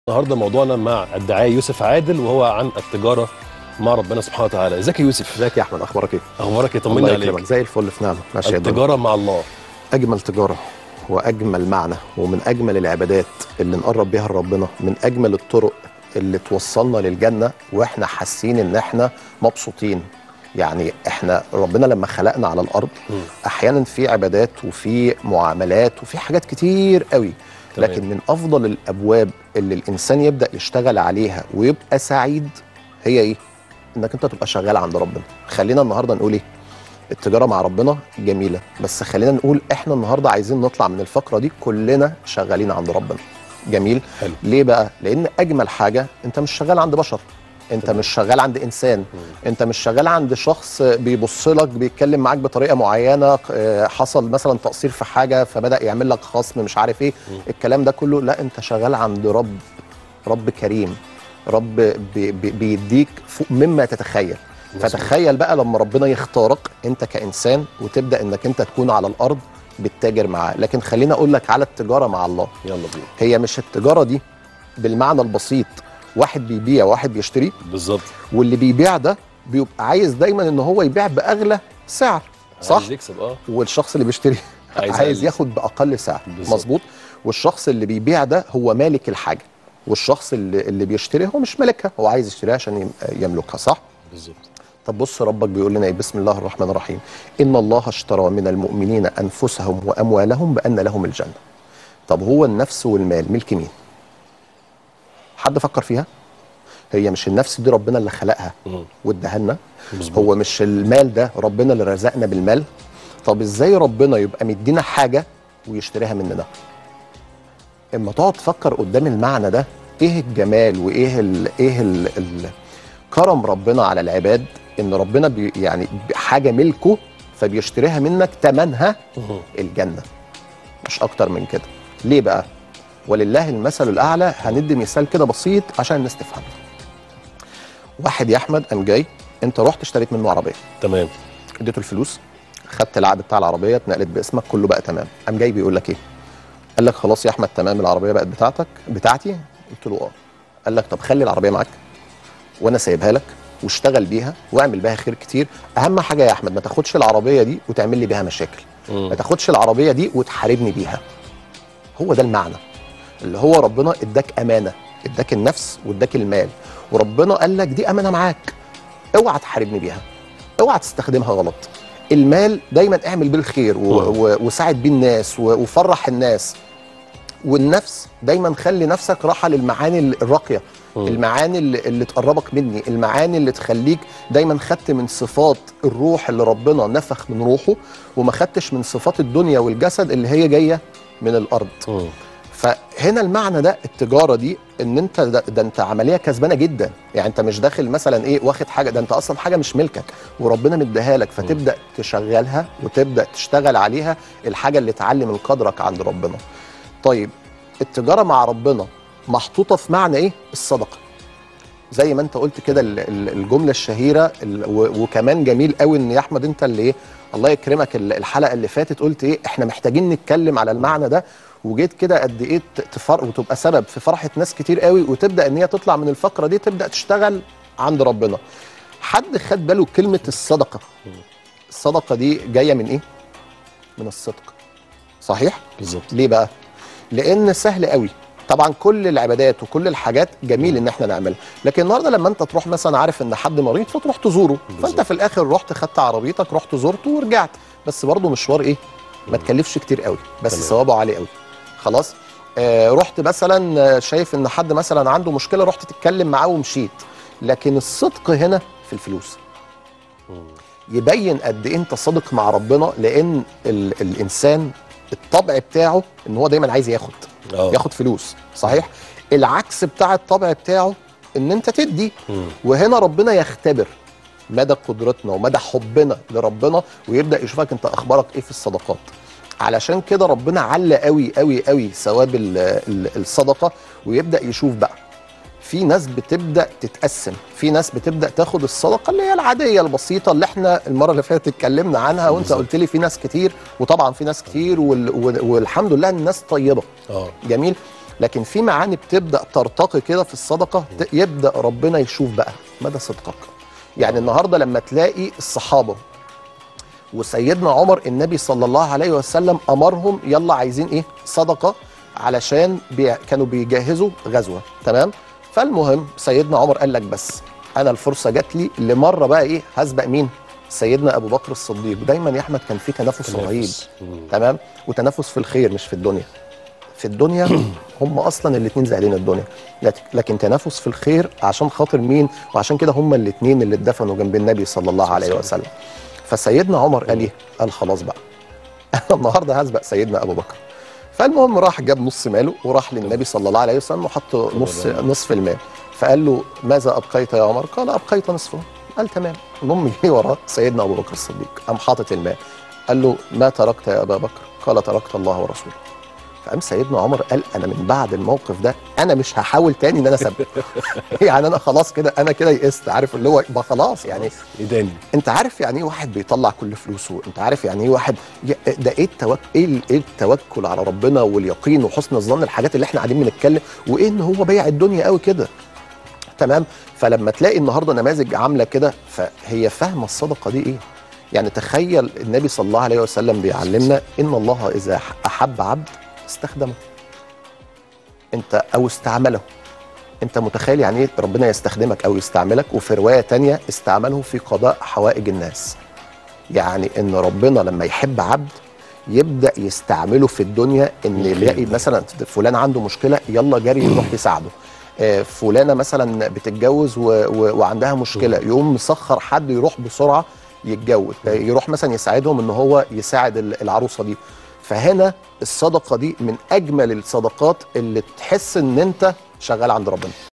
النهارده موضوعنا مع الداعية يوسف عادل وهو عن التجارة مع ربنا سبحانه وتعالى ازيك يا يوسف ازيك يا احمد اخبارك ايه اخبارك إيه؟ طمني الله عليك يكرمك زي الفل في نعمه ماشي يا دكتور. التجارة مع الله اجمل تجاره واجمل معنى ومن اجمل العبادات اللي نقرب بيها لربنا من اجمل الطرق اللي توصلنا للجنه واحنا حاسين ان احنا مبسوطين يعني احنا ربنا لما خلقنا على الارض مم. احيانا في عبادات وفي معاملات وفي حاجات كتير قوي تمام. لكن من افضل الابواب اللي الانسان يبدا يشتغل عليها ويبقى سعيد هي ايه انك انت تبقى شغال عند ربنا خلينا النهارده نقول ايه التجاره مع ربنا جميله بس خلينا نقول احنا النهارده عايزين نطلع من الفقره دي كلنا شغالين عند ربنا جميل حلو ليه بقى لان اجمل حاجه انت مش شغال عند بشر انت تمام. مش شغال عند انسان انت مش شغال عند شخص بيبص لك بيتكلم معاك بطريقه معينه آه، حصل مثلا تقصير في حاجه فبدا يعمل لك خصم مش عارف ايه مم. الكلام ده كله لا انت شغال عند رب رب كريم رب بي بي بيديك فوق مما تتخيل مظبوط. فتخيل بقى لما ربنا يختارك انت كانسان وتبدا انك انت تكون على الارض بتتاجر معاه لكن خليني اقول لك على التجاره مع الله يلا بينا هي مش التجاره دي بالمعنى البسيط واحد بيبيع واحد بيشتري بالظبط واللي بيبيع ده بيبقى عايز دايما ان هو يبيع باغلى سعر صح عايز يكسب اه والشخص اللي بيشتري عايز عايز, أقل. ياخد باقل سعر بالظبط. مظبوط والشخص اللي بيبيع ده هو مالك الحاجه والشخص اللي اللي بيشتري هو مش مالكها هو عايز يشتريها عشان يم- يملكها صح بالظبط طب بص ربك بيقول لنا ايه بسم الله الرحمن الرحيم ان الله اشترى من المؤمنين انفسهم واموالهم بان لهم الجنه طب هو النفس والمال ملك مين حد فكر فيها هي مش النفس دي ربنا اللي خلقها مم. واداها لنا مظبوط هو مش المال ده ربنا اللي رزقنا بالمال طب ازاي ربنا يبقى مدينا حاجه ويشتريها مننا اما تقعد تفكر قدام المعنى ده ايه الجمال وايه ال ايه ال ال كرم ربنا على العباد ان ربنا بي يعني حاجه ملكه فبيشتريها منك تمنها مم. الجنه مش اكتر من كده ليه بقى ولله المثل الاعلى هندي مثال كده بسيط عشان الناس تفهم واحد يا احمد قام جاي انت رحت اشتريت منه عربيه تمام اديته الفلوس خدت العقد بتاع العربيه اتنقلت باسمك كله بقى تمام قام جاي بيقول لك ايه قال لك خلاص يا احمد تمام العربيه بقت بتاعتك بتاعتي قلت له اه قال لك طب خلي العربيه معاك وانا سايبها لك واشتغل بيها واعمل بيها خير كتير اهم حاجه يا احمد ما تاخدش العربيه دي وتعمل لي بيها مشاكل مم. ما تاخدش العربيه دي وتحاربني بيها هو ده المعنى اللي هو ربنا اداك امانه اداك النفس واداك المال وربنا قال لك دي امانه معاك اوعى تحاربني بيها اوعى تستخدمها غلط المال دايما اعمل بيه الخير و... مم. و... وساعد بيه الناس و... وفرح الناس والنفس دايما خلي نفسك راحه للمعاني الراقيه مم. المعاني اللي, اللي تقربك مني المعاني اللي تخليك دايما خدت من صفات الروح اللي ربنا نفخ من روحه وما خدتش من صفات الدنيا والجسد اللي هي جايه من الارض مم. فهنا المعنى ده التجاره دي ان انت ده, ده انت عمليه كسبانه جدا يعني انت مش داخل مثلا ايه واخد حاجه ده انت اصلا حاجه مش ملكك وربنا مديها لك فتبدا تشغلها وتبدا تشتغل عليها الحاجه اللي تعلي من قدرك عند ربنا طيب التجاره مع ربنا محطوطه في معنى ايه الصدقه زي ما انت قلت كده ال- ال- الجمله الشهيره ال- و- وكمان جميل قوي ان يا احمد انت اللي ايه الله يكرمك ال- الحلقه اللي فاتت قلت ايه احنا محتاجين نتكلم على المعنى ده وجيت كده قد ايه ت- تفر وتبقى سبب في فرحه ناس كتير قوي وتبدا ان هي تطلع من الفقره دي تبدا تشتغل عند ربنا حد خد باله كلمه الصدقه الصدقه دي جايه من ايه من الصدق صحيح بالظبط ليه بقى؟ لأن سهل قوي طبعا كل العبادات وكل الحاجات جميل ان احنا نعملها لكن النهارده لما انت تروح مثلا عارف ان حد مريض فتروح تزوره بالظبط. فانت في الاخر رحت خدت عربيتك رحت زرته ورجعت بس برضه مشوار ايه ما تكلفش كتير قوي بس تمام. ثوابه عالي قوي خلاص آه رحت مثلا آه، شايف ان حد مثلا عنده مشكله رحت تتكلم معاه ومشيت لكن الصدق هنا في الفلوس مم. يبين قد ايه انت صادق مع ربنا لان ال الانسان الطبع بتاعه ان هو دايما عايز ياخد اه ياخد فلوس صحيح العكس بتاع الطبع بتاعه ان انت تدي مم. وهنا ربنا يختبر مدى قدرتنا ومدى حبنا لربنا ويبدا يشوفك انت اخبارك ايه في الصدقات علشان كده ربنا على قوي قوي قوي ثواب ال- ال- الصدقه ويبدا يشوف بقى في ناس بتبدا تتقسم في ناس بتبدا تاخد الصدقه اللي هي العاديه البسيطه اللي احنا المره اللي فاتت اتكلمنا عنها وانت بالظبط. قلت لي في ناس كتير وطبعا في ناس كتير وال... وال- والحمد لله الناس طيبه اه جميل لكن في معاني بتبدا ترتقي كده في الصدقه ت- يبدا ربنا يشوف بقى مدى صدقك يعني النهارده لما تلاقي الصحابه وسيدنا عمر النبي صلى الله عليه وسلم امرهم يلا عايزين ايه صدقه علشان بي كانوا بيجهزوا غزوه تمام فالمهم سيدنا عمر قال لك بس انا الفرصه جات لي لمره بقى ايه هسبق مين سيدنا ابو بكر الصديق ودايما يا احمد كان في تنافس رهيب تنافس. مم. تمام وتنافس في الخير مش في الدنيا في الدنيا هم اصلا الاثنين زعلين الدنيا لك- لكن تنافس في الخير عشان خاطر مين وعشان كده هم الاثنين اللي اتدفنوا جنب النبي صلى الله عليه وسلم فسيدنا عمر قال ايه قال خلاص بقى انا النهارده هسبق سيدنا ابو بكر فالمهم راح جاب نص ماله وراح للنبي صلى الله عليه وسلم وحط نص نصف المال فقال له ماذا ابقيت يا عمر قال ابقيت نصفه قال تمام المهم جه وراه سيدنا ابو بكر الصديق قام حاطط المال قال له ما تركت يا ابا بكر قال تركت الله ورسوله فقام سيدنا عمر قال انا من بعد الموقف ده انا مش هحاول تاني ان انا اسبق يعني انا خلاص كده انا كده يئست عارف اللي هو يبقى خلاص يعني ايداني انت عارف يعني ايه واحد بيطلع كل فلوسه انت عارف يعني ايه واحد ي- ده ايه التوكل ايه ال- ايه التوكل على ربنا واليقين وحسن الظن الحاجات اللي احنا قاعدين بنتكلم وايه ان هو بايع الدنيا قوي كده تمام فلما تلاقي النهارده نماذج عامله كده فهي فاهمه الصدقه دي ايه يعني تخيل النبي صلى الله عليه وسلم بيعلمنا ان الله اذا احب عبد استخدمه انت او استعمله انت متخيل يعني ايه ربنا يستخدمك او يستعملك وفي روايه تانية استعمله في قضاء حوائج الناس يعني ان ربنا لما يحب عبد يبدا يستعمله في الدنيا ان يلاقي مثلا فلان عنده مشكله يلا جري يروح يساعده آه، فلانه مثلا بتتجوز و... و... وعندها مشكله يقوم مسخر حد يروح بسرعه يتجوز آه، يروح مثلا يساعدهم ان هو يساعد ال- العروسه دي فهنا الصدقه دي من اجمل الصدقات اللي تحس ان انت شغال عند ربنا